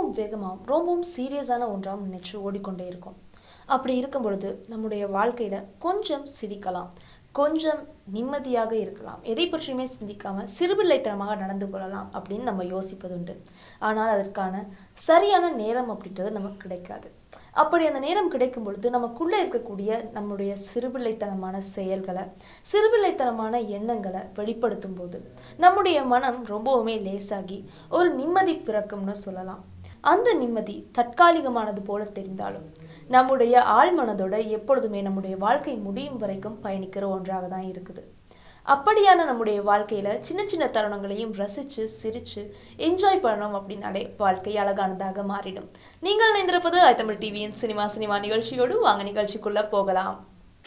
ரொம்பவும் வேகமாகவும் ரொம்பவும் சீரியஸான ஒன்றாகவும் நினைச்சு ஓடிக்கொண்டே இருக்கும் அப்படி இருக்கும் பொழுது நம்முடைய வாழ்க்கையில கொஞ்சம் சிரிக்கலாம் கொஞ்சம் நிம்மதியாக இருக்கலாம் எதை பற்றியுமே சிந்திக்காம சிறுபிள்ளைத்தனமாக நடந்து கொள்ளலாம் அப்படின்னு நம்ம யோசிப்பதுண்டு ஆனால் அதற்கான சரியான நேரம் அப்படின்றது நமக்கு கிடைக்காது அப்படி அந்த நேரம் கிடைக்கும் பொழுது நமக்குள்ளே இருக்கக்கூடிய நம்முடைய சிறுபிள்ளைத்தனமான செயல்களை சிறுபிள்ளைத்தனமான எண்ணங்களை வெளிப்படுத்தும் போது நம்முடைய மனம் ரொம்பவுமே லேசாகி ஒரு நிம்மதி பிறக்கும்னு சொல்லலாம் அந்த நிம்மதி தற்காலிகமானது போல தெரிந்தாலும் நம்முடைய ஆழ்மனதோட எப்பொழுதுமே நம்முடைய வாழ்க்கை முடியும் வரைக்கும் பயணிக்கிற ஒன்றாக தான் இருக்குது அப்படியான நம்முடைய வாழ்க்கையில சின்ன சின்ன தருணங்களையும் ரசிச்சு சிரிச்சு என்ஜாய் பண்ணணும் அப்படின்னாலே வாழ்க்கை அழகானதாக மாறிடும் நீங்கள் இணைந்திருப்பது ஐ தமிழ் டிவியின் சினிமா சினிமா நிகழ்ச்சியோடு வாங்க நிகழ்ச்சிக்குள்ள போகலாம்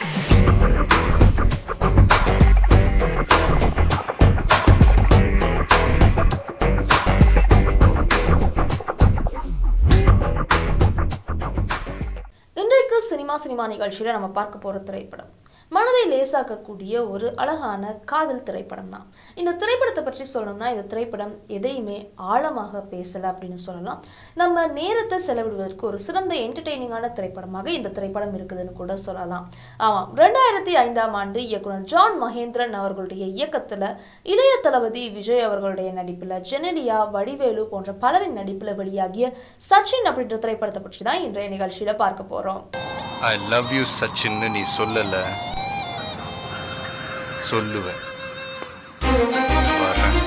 இன்றைக்கு சினிமா சினிமா நிகழ்ச்சியில நம்ம பார்க்க போற திரைப்படம் மனதை லேசாக்கக்கூடிய ஒரு அழகான காதல் திரைப்படம் தான் இந்த திரைப்படத்தை பற்றி சொல்லணும்னா இந்த திரைப்படம் எதையுமே ஆழமாக பேசல அப்படின்னு சொல்லலாம் நம்ம நேரத்தை செலவிடுவதற்கு ஒரு சிறந்த என்டர்டெய்னிங்கான திரைப்படமாக இந்த திரைப்படம் இருக்குதுன்னு கூட சொல்லலாம் ஆமாம் ரெண்டாயிரத்தி ஐந்தாம் ஆண்டு இயக்குனர் ஜான் மகேந்திரன் அவர்களுடைய இயக்கத்துல இளைய தளபதி விஜய் அவர்களுடைய நடிப்புல ஜெனலியா வடிவேலு போன்ற பலரின் நடிப்புல வெளியாகிய சச்சின் அப்படின்ற திரைப்படத்தை பற்றி தான் இன்றைய நிகழ்ச்சியில பார்க்க போறோம் ஐ லவ் யூ சச்சின்னு நீ சொல்லல சொல்லுவேன் வரேன்.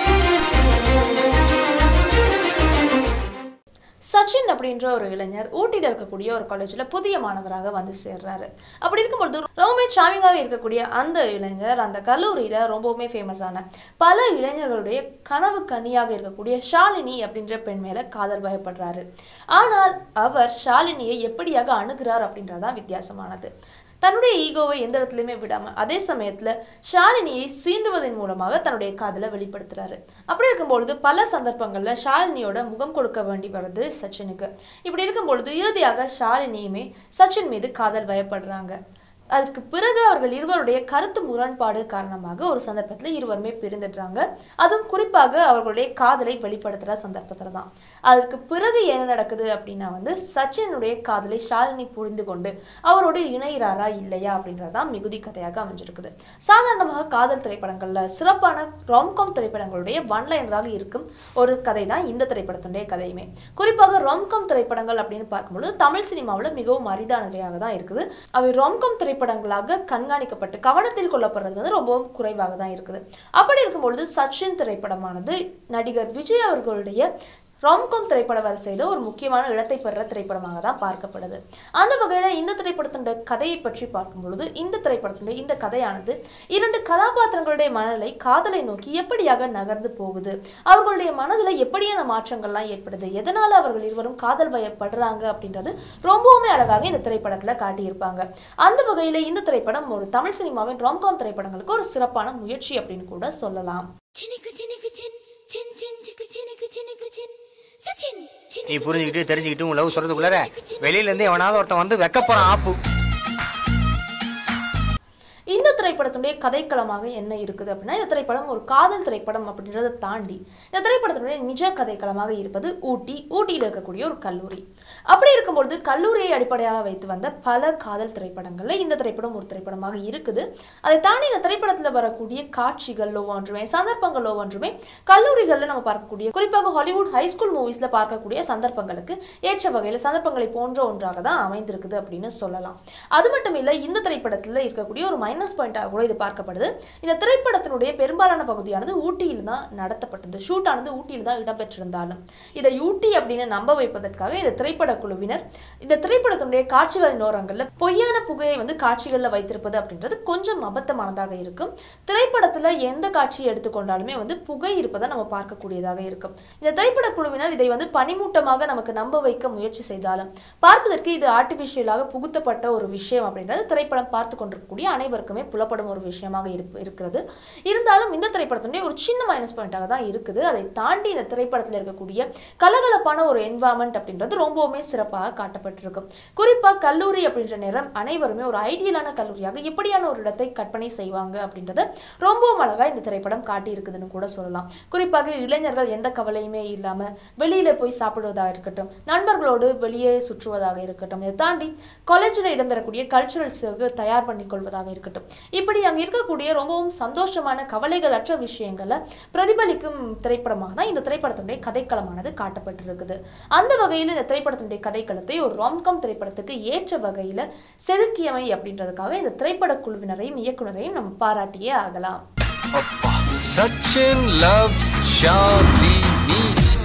சச்சின் அப்படின்ற ஒரு இளைஞர் ஊட்டியில் இருக்கக்கூடிய ஒரு காலேஜில் புதிய மாணவராக வந்து சேர்றாரு அப்படி இருக்கும்பொழுது ரொம்பவே சாமிங்காக இருக்கக்கூடிய அந்த இளைஞர் அந்த கல்லூரியில ரொம்பவுமே ஃபேமஸான பல இளைஞர்களுடைய கனவு கனியாக இருக்கக்கூடிய ஷாலினி அப்படின்ற பெண் மேல காதல் பயப்படுறாரு ஆனால் அவர் ஷாலினியை எப்படியாக அணுகிறார் அப்படின்றதான் வித்தியாசமானது தன்னுடைய ஈகோவை எந்த இடத்துலையுமே விடாம அதே சமயத்துல ஷாலினியை சீண்டுவதன் மூலமாக தன்னுடைய காதலை வெளிப்படுத்துறாரு அப்படி இருக்கும்பொழுது பல சந்தர்ப்பங்கள்ல ஷாலினியோட முகம் கொடுக்க வேண்டி வருது சச்சினுக்கு இப்படி இருக்கும்பொழுது இறுதியாக ஷாலினியுமே சச்சின் மீது காதல் பயப்படுறாங்க அதற்கு பிறகு அவர்கள் இருவருடைய கருத்து முரண்பாடு காரணமாக ஒரு சந்தர்ப்பத்தில் இருவருமே பிரிந்துடுறாங்க அதுவும் குறிப்பாக அவர்களுடைய காதலை வெளிப்படுத்துகிற சந்தர்ப்பத்தில் தான் அதற்கு பிறகு என்ன நடக்குது அப்படின்னா வந்து சச்சினுடைய காதலை ஷாலினி புரிந்து கொண்டு அவரோடு இணைகிறாரா இல்லையா அப்படின்றதான் மிகுதி கதையாக அமைஞ்சிருக்குது சாதாரணமாக காதல் திரைப்படங்கள்ல சிறப்பான ராம்காம் திரைப்படங்களுடைய ஒன்லைனராக இருக்கும் ஒரு கதை தான் இந்த திரைப்படத்துடைய கதையுமே குறிப்பாக ராம்காம் திரைப்படங்கள் அப்படின்னு பார்க்கும்பொழுது தமிழ் சினிமாவில் மிகவும் அரிதானவையாக தான் இருக்குது அவை ராம்காம் திரைப்படங்களாக கண்காணிக்கப்பட்டு கவனத்தில் கொள்ளப்படுறது வந்து ரொம்பவும் குறைவாக தான் இருக்குது அப்படி இருக்கும்பொழுது சச்சின் திரைப்படமானது நடிகர் விஜய் அவர்களுடைய ராம்காம் திரைப்பட வரிசையில் ஒரு முக்கியமான இடத்தை பெற திரைப்படமாக தான் பார்க்கப்படுது அந்த வகையில் இந்த திரைப்படத்தினுடைய கதையை பற்றி பார்க்கும் பொழுது இந்த திரைப்படத்தினுடைய இந்த கதையானது இரண்டு கதாபாத்திரங்களுடைய மனநிலை காதலை நோக்கி எப்படியாக நகர்ந்து போகுது அவர்களுடைய மனதில் எப்படியான மாற்றங்கள்லாம் ஏற்படுது எதனால அவர்கள் இருவரும் காதல் வயப்படுறாங்க அப்படின்றது ரொம்பவுமே அழகாக இந்த திரைப்படத்தில் காட்டியிருப்பாங்க அந்த வகையில் இந்த திரைப்படம் ஒரு தமிழ் சினிமாவின் ராம்காம் திரைப்படங்களுக்கு ஒரு சிறப்பான முயற்சி அப்படின்னு கூட சொல்லலாம் சினுக்கு சினுக்கு சின் சின் சின் சிக்கு சினுக்கு சினுக்கு சின் சச்சின் நீ புரிஞ்சுக்கிட்டு தெரிஞ்சுக்கிட்டு உன் லவ் சொல்றதுக்குள்ளார வெளியில இருந்து எவனாவது ஒருத்தன் வந்து வைக்க போறான் ஆப்பு இந்த திரைப்படத்துடைய கதைக்களமாக என்ன இருக்குது அப்படின்னா இந்த திரைப்படம் ஒரு காதல் திரைப்படம் அப்படின்றத தாண்டி இந்த திரைப்படத்தினுடைய நிஜ கதைக்களமாக இருப்பது ஊட்டி ஊட்டியில் இருக்கக்கூடிய ஒரு கல்லூரி அப்படி இருக்கும்பொழுது கல்லூரியை அடிப்படையாக வைத்து வந்த பல காதல் திரைப்படங்கள்ல இந்த திரைப்படம் ஒரு திரைப்படமாக இருக்குது அதை தாண்டி இந்த திரைப்படத்தில் வரக்கூடிய காட்சிகள் ஒவ்வொன்றுமே சந்தர்ப்பங்கள் ஒவ்வொன்றுமே கல்லூரிகளில் நம்ம பார்க்கக்கூடிய குறிப்பாக ஹாலிவுட் ஹைஸ்கூல் மூவிஸில் பார்க்கக்கூடிய சந்தர்ப்பங்களுக்கு ஏற்ற வகையில் சந்தர்ப்பங்களை போன்ற ஒன்றாக தான் அமைந்திருக்குது அப்படின்னு சொல்லலாம் அது மட்டும் இல்லை இந்த திரைப்படத்தில் இருக்கக்கூடிய ஒரு மைனஸ் பாயிண்டாக கூட இது பார்க்கப்படுது இந்த திரைப்படத்தினுடைய பெரும்பாலான பகுதியானது ஊட்டியில் தான் நடத்தப்பட்டது ஷூட் ஆனது ஊட்டியில் தான் இடம்பெற்றிருந்தாலும் இதை ஊட்டி அப்படின்னு நம்ப வைப்பதற்காக இந்த திரைப்பட குழுவினர் இந்த திரைப்படத்தினுடைய காட்சிகளின் ஓரங்களில் பொய்யான புகையை வந்து காட்சிகளில் வைத்திருப்பது அப்படின்றது கொஞ்சம் அபத்தமானதாக இருக்கும் திரைப்படத்தில் எந்த காட்சியை எடுத்துக்கொண்டாலுமே வந்து புகை இருப்பதை நம்ம பார்க்கக்கூடியதாக இருக்கும் இந்த திரைப்பட குழுவினர் இதை வந்து பனிமூட்டமாக நமக்கு நம்ப வைக்க முயற்சி செய்தாலும் பார்ப்பதற்கு இது ஆர்டிஃபிஷியலாக புகுத்தப்பட்ட ஒரு விஷயம் அப்படின்றது திரைப்படம் பார்த்து கொண்டிருக்கக்கூடிய அனைவருக்குமே புலப்படும் ஒரு ஒரு விஷயமாக இருப்பு இருக்கிறது இருந்தாலும் இந்த திரைப்படத்தினுடைய ஒரு சின்ன மைனஸ் பாயிண்டாக தான் இருக்குது அதை தாண்டி இந்த திரைப்படத்தில் இருக்கக்கூடிய கலகலப்பான ஒரு என்வாயன்மெண்ட் அப்படின்றது ரொம்பவுமே சிறப்பாக காட்டப்பட்டிருக்கும் குறிப்பாக கல்லூரி அப்படின்ற நேரம் அனைவருமே ஒரு ஐடியலான கல்லூரியாக எப்படியான ஒரு இடத்தை கற்பனை செய்வாங்க அப்படின்றத ரொம்பவும் அழகா இந்த திரைப்படம் காட்டி இருக்குதுன்னு கூட சொல்லலாம் குறிப்பாக இளைஞர்கள் எந்த கவலையுமே இல்லாம வெளியில போய் சாப்பிடுவதாக இருக்கட்டும் நண்பர்களோடு வெளியே சுற்றுவதாக இருக்கட்டும் இதை தாண்டி காலேஜில் இடம்பெறக்கூடிய கல்ச்சுரல்ஸுக்கு தயார் பண்ணி கொள்வதாக இருக்கட்டும் இப்படி அங்க இருக்கக்கூடிய ரொம்பவும் சந்தோஷமான கவலைகள் அற்ற விஷயங்களை பிரதிபலிக்கும் திரைப்படமாக தான் இந்த திரைப்படத்தினுடைய கதைக்களமானது காட்டப்பட்டிருக்குது அந்த வகையில் இந்த திரைப்படத்தினுடைய கதைக்களத்தை ஒரு ராம்காம் திரைப்படத்துக்கு ஏற்ற வகையில செதுக்கியமை அப்படின்றதுக்காக இந்த திரைப்பட குழுவினரையும் இயக்குனரையும் நம்ம பாராட்டியே ஆகலாம் சச்சின் லவ்ஸ் ஷாலினி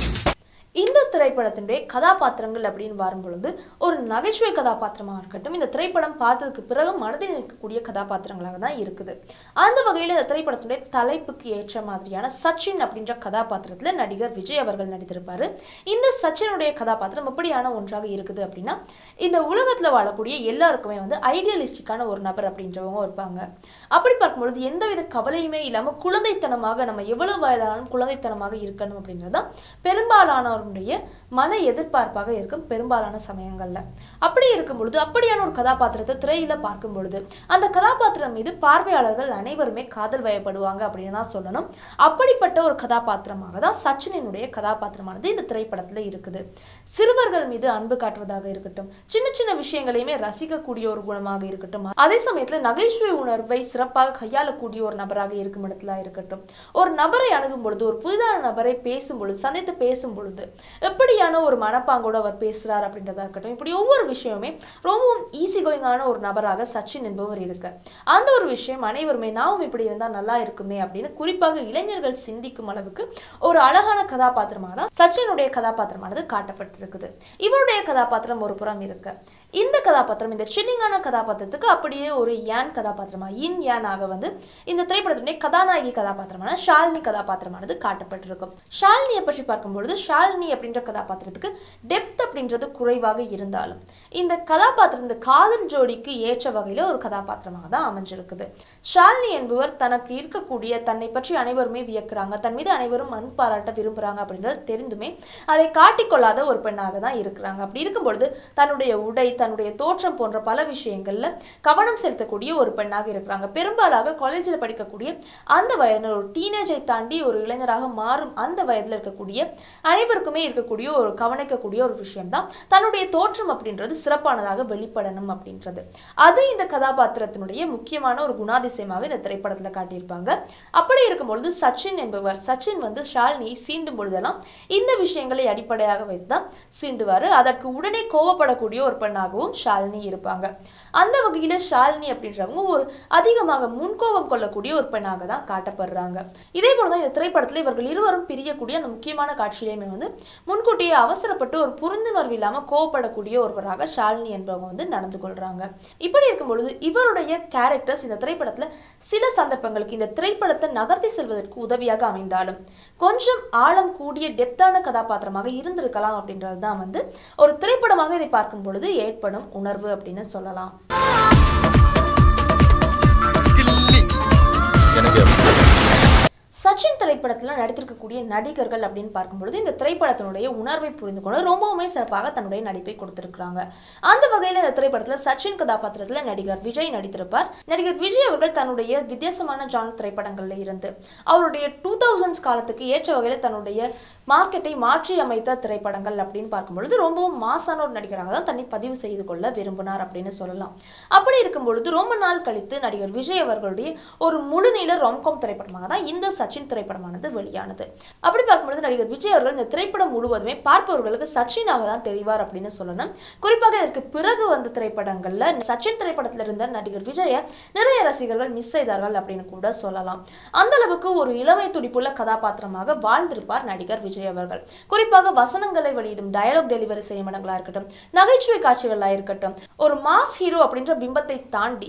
இந்த திரைப்படத்தினுடைய கதாபாத்திரங்கள் அப்படின்னு வரும்பொழுது ஒரு நகைச்சுவை கதாபாத்திரமாக இருக்கட்டும் இந்த திரைப்படம் பார்த்ததுக்கு பிறகு மனதில் நிற்கக்கூடிய கதாபாத்திரங்களாக தான் இருக்குது அந்த வகையில் இந்த திரைப்படத்தினுடைய தலைப்புக்கு ஏற்ற மாதிரியான சச்சின் அப்படின்ற கதாபாத்திரத்தில் நடிகர் விஜய் அவர்கள் நடித்திருப்பாரு இந்த சச்சினுடைய கதாபாத்திரம் எப்படியான ஒன்றாக இருக்குது அப்படின்னா இந்த உலகத்தில் வாழக்கூடிய எல்லாருக்குமே வந்து ஐடியலிஸ்டிக்கான ஒரு நபர் அப்படின்றவங்க இருப்பாங்க அப்படி பார்க்கும்பொழுது எந்தவித கவலையுமே இல்லாமல் குழந்தைத்தனமாக நம்ம எவ்வளவு வயதானாலும் குழந்தைத்தனமாக இருக்கணும் அப்படின்றது தான் பெரும்பாலானவருடைய மன எதிர்பார்ப்பாக இருக்கும் பெரும்பாலான சமயங்கள்ல அப்படி இருக்கும் பொழுது அப்படியான ஒரு கதாபாத்திரத்தை திரையில பார்க்கும் பொழுது அந்த கதாபாத்திரம் மீது பார்வையாளர்கள் அனைவருமே காதல் வயப்படுவாங்க அப்படின்னு தான் சொல்லணும் அப்படிப்பட்ட ஒரு கதாபாத்திரமாக தான் சச்சினினுடைய கதாபாத்திரமானது இந்த திரைப்படத்துல இருக்குது சிறுவர்கள் மீது அன்பு காட்டுவதாக இருக்கட்டும் சின்ன சின்ன விஷயங்களையுமே ரசிக்கக்கூடிய ஒரு குணமாக இருக்கட்டும் அதே சமயத்துல நகைச்சுவை உணர்வை சிறப்பாக கையாளக்கூடிய ஒரு நபராக இருக்கும் இடத்துல இருக்கட்டும் ஒரு நபரை அணுகும் பொழுது ஒரு புதிதான நபரை பேசும் பொழுது சந்தித்து பேசும் பொழுது எப்படியான ஒரு மனப்பாங்கோட அவர் பேசுறார் அப்படின்றதா இருக்கட்டும் இப்படி ஒவ்வொரு விஷயமுமே ரொம்பவும் ஈஸி கோயிங்கான ஒரு நபராக சச்சின் என்பவர் இருக்கு அந்த ஒரு விஷயம் அனைவருமே நாமும் இப்படி இருந்தா நல்லா இருக்குமே அப்படின்னு குறிப்பாக இளைஞர்கள் சிந்திக்கும் அளவுக்கு ஒரு அழகான கதாபாத்திரமாக தான் சச்சினுடைய கதாபாத்திரமானது காட்டப்பட்டிருக்குது இவருடைய கதாபாத்திரம் ஒரு புறம் இருக்கு இந்த கதாபாத்திரம் இந்த சில்லிங்கான கதாபாத்திரத்துக்கு அப்படியே ஒரு யான் கதாபாத்திரமா இன் யான் ஆக வந்து இந்த திரைப்படத்தினுடைய கதாநாயகி கதாபாத்திரமான ஷாலினி கதாபாத்திரமானது காட்டப்பட்டிருக்கும் ஷாலினியை பற்றி பார்க்கும்பொழுது ஷாலினி அப்படின்ற கதாபாத்திரத்துக்கு டெப்த் அப்படின்றது குறைவாக இருந்தாலும் இந்த கதாபாத்திரம் இந்த காதல் ஜோடிக்கு ஏற்ற வகையில ஒரு கதாபாத்திரமாக தான் அமைஞ்சிருக்குது ஷாலினி என்பவர் தனக்கு இருக்கக்கூடிய தன்னை பற்றி அனைவருமே வியக்கிறாங்க தன் மீது அனைவரும் அன்பு பாராட்ட விரும்புறாங்க அப்படின்றது தெரிந்துமே அதை காட்டிக்கொள்ளாத ஒரு பெண்ணாக தான் இருக்கிறாங்க அப்படி இருக்கும் பொழுது தன்னுடைய உடை தன்னுடைய தோற்றம் போன்ற பல விஷயங்கள்ல கவனம் செலுத்தக்கூடிய ஒரு பெண்ணாக இருக்கிறாங்க பெரும்பாலாக காலேஜில் படிக்கக்கூடிய அந்த வயதில் ஒரு டீனேஜை தாண்டி ஒரு இளைஞராக மாறும் அந்த வயதில் இருக்கக்கூடிய அனைவருக்குமே இருக்கக்கூடிய ஒரு கவனிக்கக்கூடிய ஒரு விஷயம் தான் தன்னுடைய தோற்றம் அப்படின்றது சிறப்பானதாக வெளிப்படணும் அப்படின்றது அது இந்த கதாபாத்திரத்தினுடைய முக்கியமான ஒரு குணாதிசயமாக இந்த திரைப்படத்துல காட்டியிருப்பாங்க அப்படி இருக்கும்பொழுது சச்சின் என்பவர் சச்சின் வந்து ஷாலினியை சீண்டும் பொழுதெல்லாம் இந்த விஷயங்களை அடிப்படையாக வைத்து தான் சீண்டுவாரு அதற்கு உடனே கோவப்படக்கூடிய ஒரு பெண்ணாகவும் ஷாலினி இருப்பாங்க அந்த வகையில ஷாலினி அப்படின்றவங்க ஒரு அதிகமாக முன்கோபம் கொள்ளக்கூடிய ஒரு பெண்ணாக தான் காட்டப்படுறாங்க இதே போலதான் இந்த திரைப்படத்துல இவர்கள் இருவரும் பிரியக்கூடிய அந்த முக்கியமான காட்சியிலையுமே வந்து முன்கூட்டியே அவசரப்பட்டு ஒரு புரிந்துணர்வு இல்லாம கோவப்படக்கூடிய ஒருவராக ஷாலினி என்பவங்க வந்து நடந்து கொள்றாங்க இப்படி இருக்கும் பொழுது இவருடைய கேரக்டர்ஸ் இந்த திரைப்படத்துல சில சந்தர்ப்பங்களுக்கு இந்த திரைப்படத்தை நகர்த்தி செல்வதற்கு உதவியாக அமைந்தாலும் கொஞ்சம் ஆழம் கூடிய டெப்தான கதாபாத்திரமாக இருந்திருக்கலாம் அப்படின்றது தான் வந்து ஒரு திரைப்படமாக இதை பார்க்கும் பொழுது ஏற்படும் உணர்வு அப்படின்னு சொல்லலாம் எனக்கு சச்சின் திரைப்படத்துல நடித்திருக்கக்கூடிய நடிகர்கள் அப்படின்னு பார்க்கும்பொழுது இந்த திரைப்படத்தினுடைய உணர்வை புரிந்து கொண்டு ரொம்பவுமே சிறப்பாக தன்னுடைய நடிப்பை கொடுத்திருக்கிறாங்க அந்த வகையில இந்த திரைப்படத்துல சச்சின் கதாபாத்திரத்துல நடிகர் விஜய் நடித்திருப்பார் நடிகர் விஜய் அவர்கள் தன்னுடைய வித்தியாசமான ஜான் திரைப்படங்கள்ல இருந்து அவருடைய டூ தௌசண்ட்ஸ் காலத்துக்கு ஏற்ற வகையில தன்னுடைய மார்க்கெட்டை மாற்றி அமைத்த திரைப்படங்கள் அப்படின்னு பார்க்கும்பொழுது ரொம்பவும் மாசான ஒரு நடிகராக தான் தன்னை பதிவு செய்து கொள்ள விரும்பினார் அப்படின்னு சொல்லலாம் அப்படி இருக்கும் பொழுது ரொம்ப நாள் கழித்து நடிகர் விஜய் அவர்களுடைய ஒரு முழுநீள ரொம்காம் திரைப்படமாக தான் இந்த சச்சின் திரைப்படமானது வெளியானது அப்படி பார்க்கும்பொழுது நடிகர் விஜய் அவர்கள் இந்த திரைப்படம் முழுவதுமே பார்ப்பவர்களுக்கு சச்சினாக தான் தெரிவார் அப்படின்னு சொல்லணும் குறிப்பாக இதற்கு பிறகு வந்த திரைப்படங்கள்ல சச்சின் திரைப்படத்தில் இருந்த நடிகர் விஜய நிறைய ரசிகர்கள் மிஸ் செய்தார்கள் அப்படின்னு கூட சொல்லலாம் அந்த அளவுக்கு ஒரு இளமை துடிப்புள்ள கதாபாத்திரமாக வாழ்ந்திருப்பார் நடிகர் விஜய் அவர்கள் குறிப்பாக வசனங்களை வெளியிடும் டயலாக் டெலிவரி செய்யும் இடங்களா இருக்கட்டும் நகைச்சுவை காட்சிகளா இருக்கட்டும் ஒரு மாஸ் ஹீரோ அப்படின்ற பிம்பத்தை தாண்டி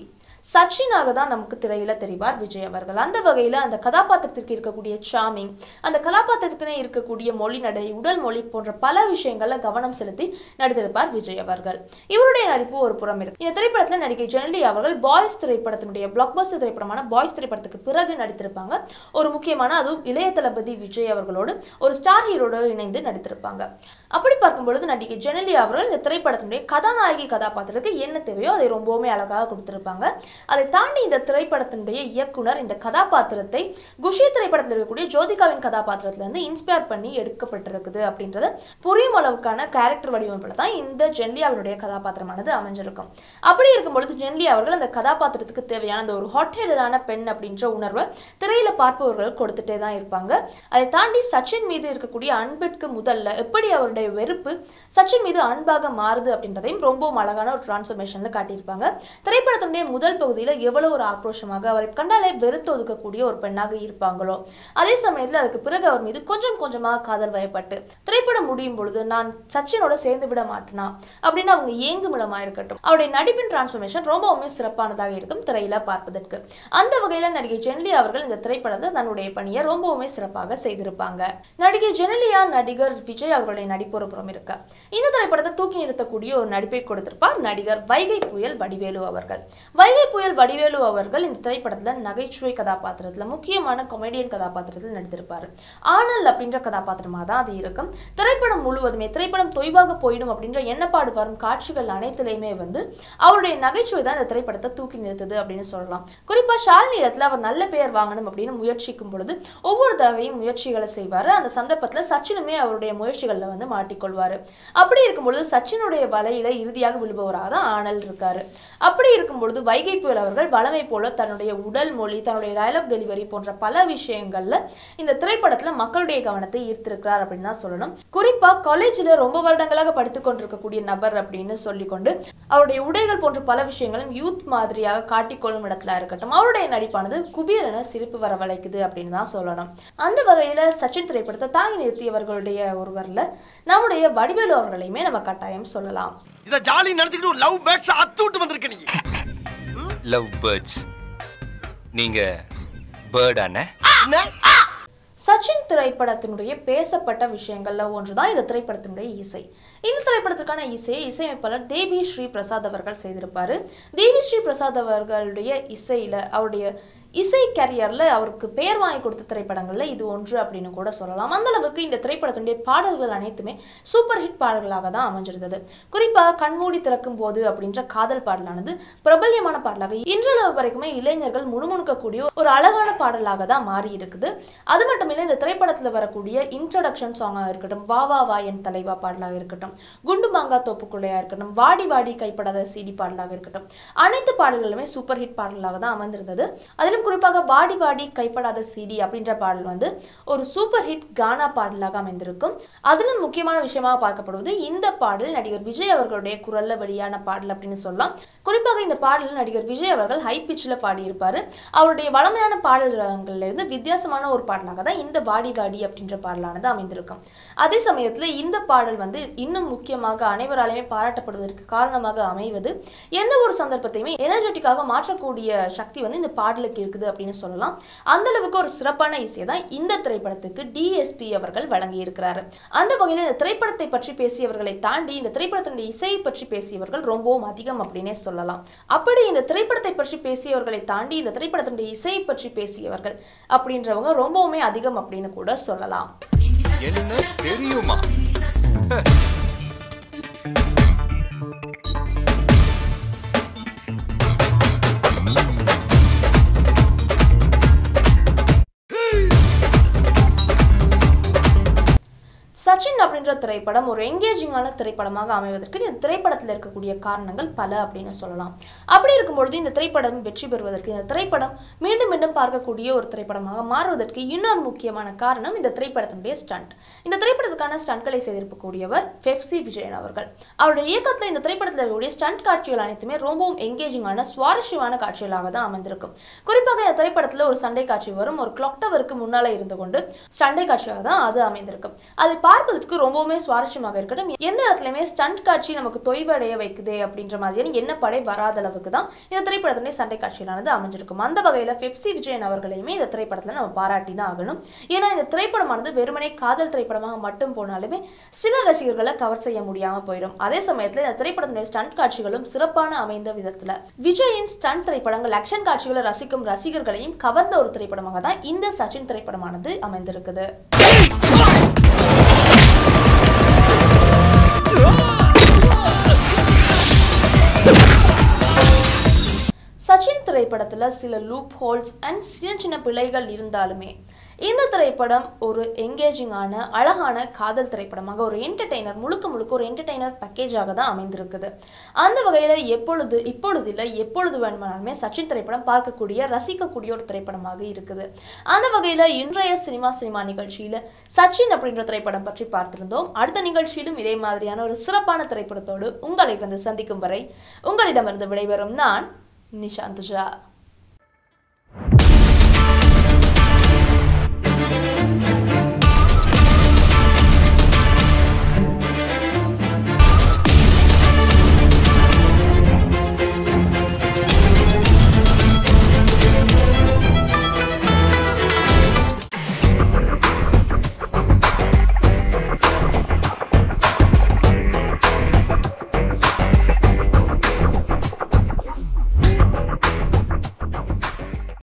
சச்சினாக தான் நமக்கு திரையில தெரிவார் விஜய் அவர்கள் அந்த வகையில அந்த கதாபாத்திரத்திற்கு இருக்கக்கூடிய சாமிங் அந்த கதாபாத்திரத்துக்குனே இருக்கக்கூடிய மொழி நடை உடல் மொழி போன்ற பல விஷயங்கள்ல கவனம் செலுத்தி நடித்திருப்பார் விஜய் அவர்கள் இவருடைய நடிப்பு ஒரு புறம் இருக்கு இந்த திரைப்படத்துல நடிகை ஜெனலி அவர்கள் பாய்ஸ் திரைப்படத்தினுடைய பிளாக்பஸ்டர் திரைப்படமான பாய்ஸ் திரைப்படத்துக்கு பிறகு நடித்திருப்பாங்க ஒரு முக்கியமான அதுவும் இளைய தளபதி விஜய் அவர்களோடு ஒரு ஸ்டார் ஹீரோட இணைந்து நடித்திருப்பாங்க அப்படி பார்க்கும் பொழுது நடிகை ஜெனலி அவர்கள் இந்த திரைப்படத்தினுடைய கதாநாயகி கதாபாத்திரத்துக்கு என்ன தேவையோ அதை ரொம்பவுமே அழகாக கொடுத்திருப்பாங்க அதை தாண்டி இந்த திரைப்படத்தினுடைய இயக்குனர் இந்த கதாபாத்திரத்தை குஷி திரைப்படத்தில் இருக்கக்கூடிய ஜோதிகாவின் கதாபாத்திரத்துல இருந்து இன்ஸ்பயர் பண்ணி எடுக்கப்பட்டிருக்குது அப்படின்றத புரியும் அளவுக்கான கேரக்டர் வடிவமைப்பில் தான் இந்த ஜென்லி அவருடைய கதாபாத்திரமானது அமைஞ்சிருக்கும் அப்படி இருக்கும் பொழுது ஜென்லி அவர்கள் அந்த கதாபாத்திரத்துக்கு தேவையான அந்த ஒரு ஹாட்டேடரான பெண் அப்படின்ற உணர்வை திரையில பார்ப்பவர்கள் கொடுத்துட்டே தான் இருப்பாங்க அதை தாண்டி சச்சின் மீது இருக்கக்கூடிய அன்பிற்கு முதல்ல எப்படி அவருடைய வெறுப்பு சச்சின் மீது அன்பாக மாறுது அப்படின்றதையும் ரொம்பவும் அழகான ஒரு டிரான்ஸ்ஃபர்மேஷன்ல காட்டியிருப்பாங்க திரைப்படத்தினுடைய முதல் பகுதியில எவ்வளவு ஒரு ஆக்ரோஷமாக அவரை கண்டாலே வெறுத்து ஒதுக்கக்கூடிய ஒரு பெண்ணாக இருப்பாங்களோ அதே சமயத்துல அதுக்கு பிறகு அவர் மீது கொஞ்சம் கொஞ்சமாக காதல் வயப்பட்டு திரைப்படம் முடியும் பொழுது நான் சச்சினோட சேர்ந்து விட மாட்டேனா அப்படின்னு அவங்க ஏங்கும் இடமா இருக்கட்டும் அவருடைய நடிப்பின் டிரான்ஸ்ஃபர்மேஷன் ரொம்பவுமே சிறப்பானதாக இருக்கும் திரையில பார்ப்பதற்கு அந்த வகையில நடிகை ஜெனலி அவர்கள் இந்த திரைப்படத்தை தன்னுடைய பணியை ரொம்பவுமே சிறப்பாக செய்திருப்பாங்க நடிகை ஜெனலியா நடிகர் விஜய் அவர்களுடைய நடிப்பு ஒரு புறம் இருக்கு இந்த திரைப்படத்தை தூக்கி நிறுத்தக்கூடிய ஒரு நடிப்பை கொடுத்திருப்பார் நடிகர் வைகை புயல் வடிவேலு அவர்கள் வைகை புயல் வடிவேலு அவர்கள் இந்த திரைப்படத்துல நகைச்சுவை கதாபாத்திரத்துல முக்கியமான கொமெடியன் கதாபாத்திரத்தில் நடித்திருப்பாரு ஆனல் அப்படின்ற கதாபாத்திரமா தான் அது இருக்கும் திரைப்படம் முழுவதுமே திரைப்படம் தொய்வாக போயிடும் அப்படின்ற எண்ணப்பாடு வரும் காட்சிகள் அனைத்திலையுமே வந்து அவருடைய நகைச்சுவை தான் இந்த திரைப்படத்தை தூக்கி நிறுத்துது அப்படின்னு சொல்லலாம் குறிப்பா ஷாலினி இடத்துல அவர் நல்ல பெயர் வாங்கணும் அப்படின்னு முயற்சிக்கும் பொழுது ஒவ்வொரு தடவையும் முயற்சிகளை செய்வாரு அந்த சந்தர்ப்பத்துல சச்சினுமே அவருடைய முயற்சிகள்ல வந்து மாட்டிக்கொள்வாரு அப்படி இருக்கும் பொழுது சச்சினுடைய வலையில இறுதியாக விழுபவராக தான் ஆனல் இருக்காரு அப்படி இருக்கும் பொழுது வைகை புயல் அவர்கள் வளமை போல தன்னுடைய உடல் மொழி தன்னுடைய டயலாக் டெலிவரி போன்ற பல விஷயங்கள்ல இந்த திரைப்படத்துல மக்களுடைய கவனத்தை ஈர்த்திருக்கிறார் அப்படின்னு தான் சொல்லணும் குறிப்பா காலேஜ்ல ரொம்ப வருடங்களாக படித்துக் கொண்டிருக்கக்கூடிய நபர் அப்படின்னு சொல்லிக்கொண்டு அவருடைய உடைகள் போன்ற பல விஷயங்களும் யூத் மாதிரியாக காட்டிக்கொள்ளும் இடத்துல இருக்கட்டும் அவருடைய நடிப்பானது குபீரன சிரிப்பு வரவழைக்குது அப்படின்னு தான் சொல்லணும் அந்த வகையில சச்சின் திரைப்படத்தை தாங்கி நிறுத்தியவர்களுடைய ஒருவர்ல நம்முடைய வடிவேலு அவர்களையுமே நம்ம கட்டாயம் சொல்லலாம் இத ஜாலி நினைச்சுக்கிட்டு ஒரு லவ் பேக்ஸ் அத்து விட்டு வந்திருக்க நீ லவ் பேர்ட்ஸ் நீங்க பேர்டானே என்ன சச்சின் திரைப்படத்தினுடைய பேசப்பட்ட விஷயங்கள்ல ஒன்றுதான் இந்த திரைப்படத்தினுடைய இசை இந்த திரைப்படத்திற்கான இசையை இசையமைப்பாளர் தேவி ஸ்ரீ பிரசாத் அவர்கள் செய்திருப்பாரு தேவி ஸ்ரீ பிரசாத் அவர்களுடைய இசையில அவருடைய இசை கேரியர்ல அவருக்கு பெயர் வாங்கி கொடுத்த திரைப்படங்கள்ல இது ஒன்று அப்படின்னு கூட சொல்லலாம் அந்த அளவுக்கு இந்த திரைப்படத்தினுடைய பாடல்கள் அனைத்துமே சூப்பர் ஹிட் பாடல்களாக தான் அமைஞ்சிருந்தது குறிப்பா கண்மூடி திறக்கும் போது அப்படின்ற காதல் பாடலானது பிரபல்யமான பாடலாக இன்றளவு வரைக்குமே இளைஞர்கள் முணுமுணுக்கக்கூடிய ஒரு அழகான பாடலாக தான் மாறி இருக்குது அது மட்டும் இல்லை இந்த திரைப்படத்துல வரக்கூடிய இன்ட்ரடக்ஷன் சாங்காக இருக்கட்டும் வா வா வா என் தலைவா பாடலாக இருக்கட்டும் குண்டு மாங்கா தோப்புக்குள்ளையா இருக்கட்டும் வாடி வாடி கைப்படாத சிடி பாடலாக இருக்கட்டும் அனைத்து பாடல்களுமே சூப்பர் ஹிட் பாடலாக தான் அமைந்திருந்தது அதிலும் குறிப்பாக வாடி வாடி கைப்படாத சிடி அப்படின்ற பாடல் வந்து ஒரு சூப்பர் ஹிட் கானா பாடலாக அமைந்திருக்கும் அதிலும் முக்கியமான விஷயமாக பார்க்கப்படுவது இந்த பாடல் நடிகர் விஜய் அவர்களுடைய குரல்ல வெளியான பாடல் அப்படின்னு சொல்லலாம் குறிப்பாக இந்த பாடல் நடிகர் விஜய் அவர்கள் ஹை பிச்சில் பாடியிருப்பாரு அவருடைய வளமையான பாடல்கள்ல இருந்து வித்தியாசமான ஒரு பாடலாக தான் இந்த வாடி வாடி அப்படின்ற பாடலானது அமைந்திருக்கும் அதே சமயத்துல இந்த பாடல் வந்து இன்னும் முக்கியமாக அனைவராலுமே பாராட்டப்படுவதற்கு காரணமாக அமைவது எந்த ஒரு சந்தர்ப்பத்தையுமே எனர்ஜெட்டிக்காக மாற்றக்கூடிய சக்தி வந்து இந்த பாடலுக்கு இருக்குது அப்படின்னு சொல்லலாம் அந்த அளவுக்கு ஒரு சிறப்பான இசையை தான் இந்த திரைப்படத்துக்கு டிஎஸ்பி அவர்கள் வழங்கி இருக்கிறாரு அந்த வகையில் இந்த திரைப்படத்தை பற்றி பேசியவர்களை தாண்டி இந்த திரைப்படத்தினுடைய இசையை பற்றி பேசியவர்கள் ரொம்பவும் அதிகம் அப்படின்னே சொல்லலாம் அப்படி இந்த திரைப்படத்தை பற்றி பேசியவர்களை தாண்டி இந்த திரைப்படத்தினுடைய இசையை பற்றி பேசியவர்கள் அப்படின்றவங்க ரொம்பவுமே அதிகம் அப்படின்னு கூட சொல்லலாம் என்ன தெரியுமா சச்சின் அப்படின்ற திரைப்படம் ஒரு எங்கேஜிங்கான திரைப்படமாக அமைவதற்கு இந்த திரைப்படத்தில் இருக்கக்கூடிய காரணங்கள் பல அப்படின்னு சொல்லலாம் அப்படி இருக்கும்பொழுது இந்த திரைப்படம் வெற்றி பெறுவதற்கு இந்த திரைப்படம் மீண்டும் மீண்டும் பார்க்கக்கூடிய ஒரு திரைப்படமாக மாறுவதற்கு இன்னொரு முக்கியமான காரணம் இந்த திரைப்படத்தினுடைய ஸ்டண்ட் இந்த திரைப்படத்துக்கான ஸ்டண்ட்களை செய்திருக்கக்கூடியவர் ஃபெஃப்சி விஜயன் அவர்கள் அவருடைய இயக்கத்தில் இந்த திரைப்படத்தில் இருக்கக்கூடிய ஸ்டண்ட் காட்சிகள் அனைத்துமே ரொம்பவும் எங்கேஜிங்கான சுவாரஸ்யமான காட்சிகளாக தான் அமைந்திருக்கும் குறிப்பாக இந்த திரைப்படத்தில் ஒரு சண்டை காட்சி வரும் ஒரு கிளாக் டவருக்கு முன்னாலே இருந்து கொண்டு சண்டை காட்சியாக தான் அது அமைந்திருக்கும் அதை பார்ப்பதற்கு ரொம்பவுமே ரொம்பவுமே சுவாரஸ்யமாக இருக்கட்டும் எந்த இடத்துலையுமே ஸ்டண்ட் காட்சி நமக்கு தொய்வடைய வைக்குது அப்படின்ற மாதிரியான என்ன படை வராத அளவுக்கு தான் இந்த திரைப்படத்துடைய சண்டை காட்சிகளானது அமைஞ்சிருக்கும் அந்த வகையில் பெப்சி விஜயன் அவர்களையுமே இந்த திரைப்படத்தில் நம்ம பாராட்டி தான் ஆகணும் ஏன்னா இந்த திரைப்படமானது வெறுமனே காதல் திரைப்படமாக மட்டும் போனாலுமே சில ரசிகர்களை கவர் செய்ய முடியாமல் போயிடும் அதே சமயத்தில் இந்த திரைப்படத்துடைய ஸ்டண்ட் காட்சிகளும் சிறப்பான அமைந்த விதத்தில் விஜயின் ஸ்டண்ட் திரைப்படங்கள் ஆக்ஷன் காட்சிகளை ரசிக்கும் ரசிகர்களையும் கவர்ந்த ஒரு திரைப்படமாக தான் இந்த சச்சின் திரைப்படமானது அமைந்திருக்குது சச்சின் திரைப்படத்தில் சில லூப் ஹோல்ஸ் அண்ட் சின்ன சின்ன பிழைகள் இருந்தாலுமே இந்த திரைப்படம் ஒரு எங்கேஜிங்கான அழகான காதல் திரைப்படமாக ஒரு என்டர்டெய்னர் முழுக்க முழுக்க ஒரு என்டர்டெய்னர் பேக்கேஜாக தான் அமைந்திருக்குது அந்த வகையில் எப்பொழுது இப்பொழுது இல்லை எப்பொழுது வேணுமானாலுமே சச்சின் திரைப்படம் பார்க்கக்கூடிய ரசிக்கக்கூடிய ஒரு திரைப்படமாக இருக்குது அந்த வகையில் இன்றைய சினிமா சினிமா நிகழ்ச்சியில் சச்சின் அப்படின்ற திரைப்படம் பற்றி பார்த்திருந்தோம் அடுத்த நிகழ்ச்சியிலும் இதே மாதிரியான ஒரு சிறப்பான திரைப்படத்தோடு உங்களை வந்து சந்திக்கும் வரை உங்களிடமிருந்து விடைபெறும் நான் நிஷாந்துஜா